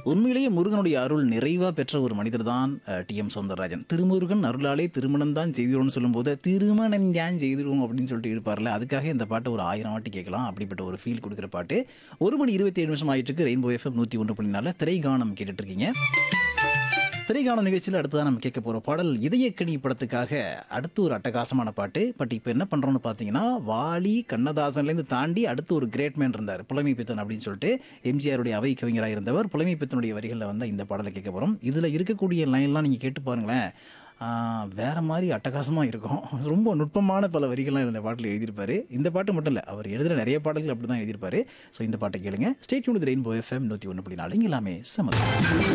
உண்மையிலேயே முருகனுடைய அருள் நிறைவா பெற்ற ஒரு மனிதர் தான் டி எம் சௌந்தரராஜன் திருமுருகன் அருளாலே திருமணம் தான் செய்திடுவோம்னு சொல்லும்போது திருமணம் தான் செய்திடுவோம் அப்படின்னு சொல்லிட்டு இருப்பார்ல அதுக்காக இந்த பாட்டை ஒரு ஆயிரம் வாட்டி கேட்கலாம் அப்படிப்பட்ட ஒரு ஃபீல் கொடுக்குற பாட்டு ஒரு மணி இருபத்தி ஏழு நிமிஷம் ஆயிட்டு இருக்கு ரெயின்போ எஃப்எம் நூற்றி ஒன்று புள்ளி நாலில் திரைகானம் கேட்டுட்டு இருக்கீங்க திரைக்கான நிகழ்ச்சியில் அடுத்ததான் நம்ம கேட்க போகிற பாடல் இதயக்கணி படத்துக்காக அடுத்து ஒரு அட்டகாசமான பாட்டு பட் இப்போ என்ன பண்ணுறோம்னு பார்த்தீங்கன்னா வாலி கண்ணதாசன்லேருந்து தாண்டி அடுத்து ஒரு கிரேட் மேன் இருந்தார் புலமை பித்தன் அப்படின்னு சொல்லிட்டு எம்ஜிஆருடைய அவை கவிஞராக இருந்தவர் புலமை பித்தனுடைய வரிகளில் வந்து இந்த பாடலை கேட்க போகிறோம் இதில் இருக்கக்கூடிய லைன்லாம் நீங்கள் கேட்டு பாருங்களேன் ஆஹ், வேற மாதிரி அட்டகாசமாக இருக்கும் ரொம்ப நுட்பமான பல வரிகள்லாம் இந்த பாட்டில் எழுதியிருப்பாரு இந்த பாட்டு மட்டும் இல்லை அவர் எழுதுகிற நிறைய பாடல்கள் அப்படி தான் எழுதியிருப்பாரு ஸோ இந்த பாட்டை கேளுங்க ஸ்டேட் யூனிட் ரெயின்போ எஃப்எம் நூற்றி ஒன்று புள்ளி நாலு இங்க எல்லாமே சமதம்